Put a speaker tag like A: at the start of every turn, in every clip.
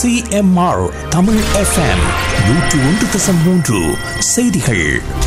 A: CMR Tamil FM நூற்று ஒன்று தசம் மூன்று செய்திகள்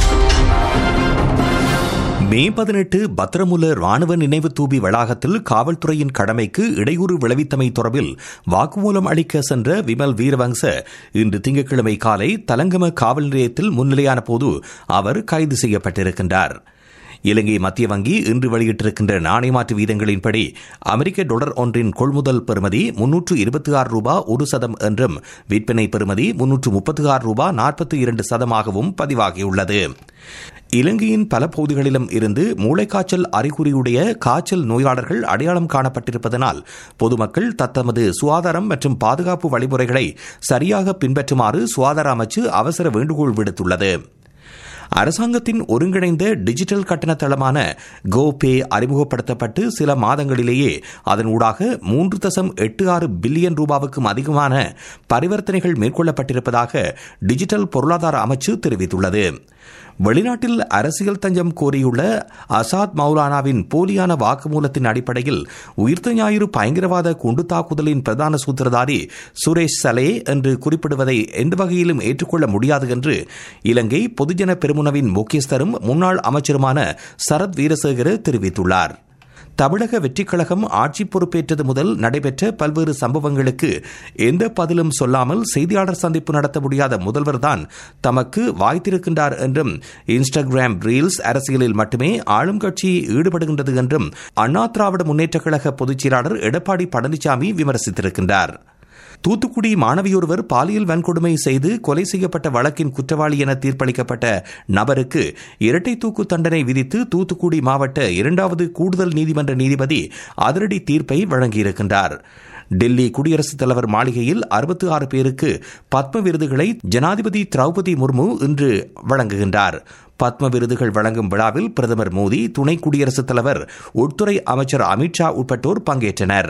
A: மே பதினெட்டு பத்திரமுல ராணுவ நினைவு தூபி வளாகத்தில் காவல்துறையின் கடமைக்கு இடையூறு விளைவித்தமை தொடர்பில் வாக்குமூலம் அளிக்க சென்ற விமல் வீரவங்ச இன்று திங்கட்கிழமை காலை தலங்கம காவல் நிலையத்தில் முன்னிலையான போது அவர் கைது செய்யப்பட்டிருக்கின்றார் இலங்கை மத்திய வங்கி இன்று வெளியிட்டிருக்கின்ற நாணய மாற்று வீதங்களின்படி அமெரிக்க டாலர் ஒன்றின் கொள்முதல் பெறுமதி முன்னூற்று இருபத்தி ஆறு ரூபாய் ஒரு சதம் என்றும் விற்பனை பெறுமதி முன்னூற்று முப்பத்தி ஆறு ரூபாய் நாற்பத்தி இரண்டு சதமாகவும் பதிவாகியுள்ளது இலங்கையின் பல பகுதிகளிலும் இருந்து மூளைக்காய்ச்சல் அறிகுறியுடைய காய்ச்சல் நோயாளர்கள் அடையாளம் காணப்பட்டிருப்பதனால் பொதுமக்கள் தத்தமது சுகாதாரம் மற்றும் பாதுகாப்பு வழிமுறைகளை சரியாக பின்பற்றுமாறு சுகாதார அமைச்சு அவசர வேண்டுகோள் விடுத்துள்ளது அரசாங்கத்தின் ஒருங்கிணைந்த டிஜிட்டல் கட்டண தளமான கோபே அறிமுகப்படுத்தப்பட்டு சில மாதங்களிலேயே அதன் ஊடாக மூன்று தசம் எட்டு ஆறு பில்லியன் ரூபாவுக்கும் அதிகமான பரிவர்த்தனைகள் மேற்கொள்ளப்பட்டிருப்பதாக டிஜிட்டல் பொருளாதார அமைச்சு தெரிவித்துள்ளது வெளிநாட்டில் அரசியல் தஞ்சம் கோரியுள்ள அசாத் மௌலானாவின் போலியான வாக்குமூலத்தின் அடிப்படையில் உயிர்த்த ஞாயிறு பயங்கரவாத குண்டு தாக்குதலின் பிரதான சூத்திரதாரி சுரேஷ் சலே என்று குறிப்பிடுவதை எந்த வகையிலும் ஏற்றுக்கொள்ள முடியாது என்று இலங்கை பொதுஜன பெருமுனவின் முக்கியஸ்தரும் முன்னாள் அமைச்சருமான சரத் வீரசேகர தெரிவித்துள்ளார் தமிழக வெற்றிக் கழகம் ஆட்சி பொறுப்பேற்றது முதல் நடைபெற்ற பல்வேறு சம்பவங்களுக்கு எந்த பதிலும் சொல்லாமல் செய்தியாளர் சந்திப்பு நடத்த முடியாத முதல்வர்தான் தமக்கு வாய்த்திருக்கின்றார் என்றும் இன்ஸ்டாகிராம் ரீல்ஸ் அரசியலில் மட்டுமே ஆளும் கட்சி ஈடுபடுகின்றது என்றும் அண்ணா திராவிட முன்னேற்றக் கழக பொதுச் செயலாளர் எடப்பாடி பழனிசாமி விமர்சித்திருக்கின்றார் தூத்துக்குடி மாணவியொருவர் பாலியல் வன்கொடுமை செய்து கொலை செய்யப்பட்ட வழக்கின் குற்றவாளி என தீர்ப்பளிக்கப்பட்ட நபருக்கு இரட்டை தூக்கு தண்டனை விதித்து தூத்துக்குடி மாவட்ட இரண்டாவது கூடுதல் நீதிமன்ற நீதிபதி அதிரடி தீர்ப்பை வழங்கியிருக்கின்றார் டெல்லி குடியரசுத் தலைவர் மாளிகையில் அறுபத்தி ஆறு பேருக்கு பத்ம விருதுகளை ஜனாதிபதி திரௌபதி முர்மு இன்று வழங்குகின்றார் பத்ம விருதுகள் வழங்கும் விழாவில் பிரதமர் மோடி துணை குடியரசுத் தலைவர் உள்துறை அமைச்சர் அமித்ஷா உட்பட்டோர் பங்கேற்றனர்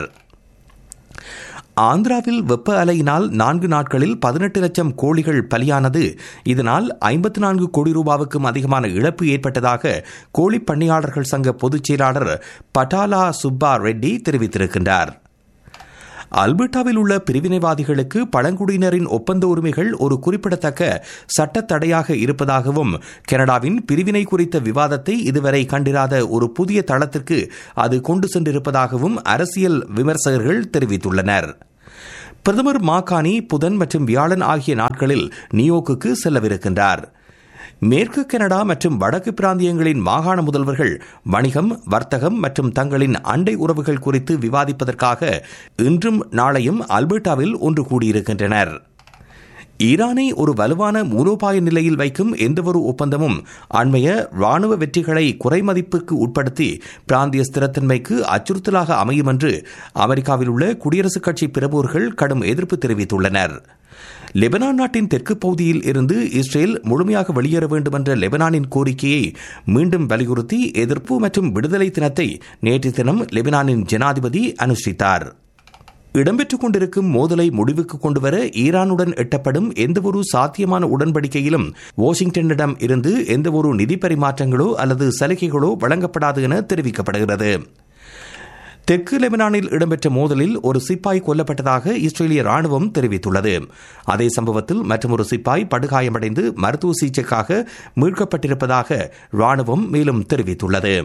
A: ஆந்திராவில் வெப்ப அலையினால் நான்கு நாட்களில் பதினெட்டு லட்சம் கோழிகள் பலியானது இதனால் ஐம்பத்தி நான்கு கோடி ரூபாவுக்கும் அதிகமான இழப்பு ஏற்பட்டதாக கோழி பண்ணையாளர்கள் சங்க பொதுச் செயலாளர் பட்டாலா சுப்பா ரெட்டி தெரிவித்திருக்கின்றார் அல்பர்டாவில் உள்ள பிரிவினைவாதிகளுக்கு பழங்குடியினரின் ஒப்பந்த உரிமைகள் ஒரு குறிப்பிடத்தக்க சட்ட தடையாக இருப்பதாகவும் கனடாவின் பிரிவினை குறித்த விவாதத்தை இதுவரை கண்டிராத ஒரு புதிய தளத்திற்கு அது கொண்டு சென்றிருப்பதாகவும் அரசியல் விமர்சகர்கள் தெரிவித்துள்ளனர் பிரதமர் மாகாணி புதன் மற்றும் வியாழன் ஆகிய நாட்களில் நியோக்குக்கு செல்லவிருக்கின்றார் மேற்கு கனடா மற்றும் வடக்கு பிராந்தியங்களின் மாகாண முதல்வர்கள் வணிகம் வர்த்தகம் மற்றும் தங்களின் அண்டை உறவுகள் குறித்து விவாதிப்பதற்காக இன்றும் நாளையும் அல்பர்டாவில் ஒன்று கூடியிருக்கின்றனர் ஈரானை ஒரு வலுவான மூலோபாய நிலையில் வைக்கும் எந்தவொரு ஒப்பந்தமும் அண்மைய ராணுவ வெற்றிகளை குறைமதிப்புக்கு உட்படுத்தி பிராந்திய ஸ்திரத்தன்மைக்கு அச்சுறுத்தலாக அமையும் என்று அமெரிக்காவில் உள்ள குடியரசுக் கட்சி பிரமுகர்கள் கடும் எதிர்ப்பு தெரிவித்துள்ளனர் லெபனான் நாட்டின் தெற்கு பகுதியில் இருந்து இஸ்ரேல் முழுமையாக வெளியேற வேண்டும் என்ற லெபனானின் கோரிக்கையை மீண்டும் வலியுறுத்தி எதிர்ப்பு மற்றும் விடுதலை தினத்தை நேற்று தினம் லெபனானின் ஜனாதிபதி அனுஷ்டித்தார் இடம்பெற்றுக் கொண்டிருக்கும் மோதலை முடிவுக்கு கொண்டுவர ஈரானுடன் எட்டப்படும் எந்தவொரு சாத்தியமான உடன்படிக்கையிலும் வாஷிங்டனிடம் இருந்து எந்தவொரு நிதி பரிமாற்றங்களோ அல்லது சலுகைகளோ வழங்கப்படாது என தெரிவிக்கப்படுகிறது தெற்கு லெபனானில் இடம்பெற்ற மோதலில் ஒரு சிப்பாய் கொல்லப்பட்டதாக இஸ்ரேலிய ராணுவம் தெரிவித்துள்ளது அதே சம்பவத்தில் மற்றொரு சிப்பாய் படுகாயமடைந்து மருத்துவ சிகிச்சைக்காக மீட்கப்பட்டிருப்பதாக ராணுவம் மேலும் தெரிவித்துள்ளது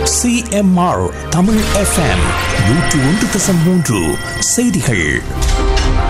A: சிஎம்ஆர் தமிழ் எஃப்எம் நூற்று ஒன்று தசம் மூன்று செய்திகள்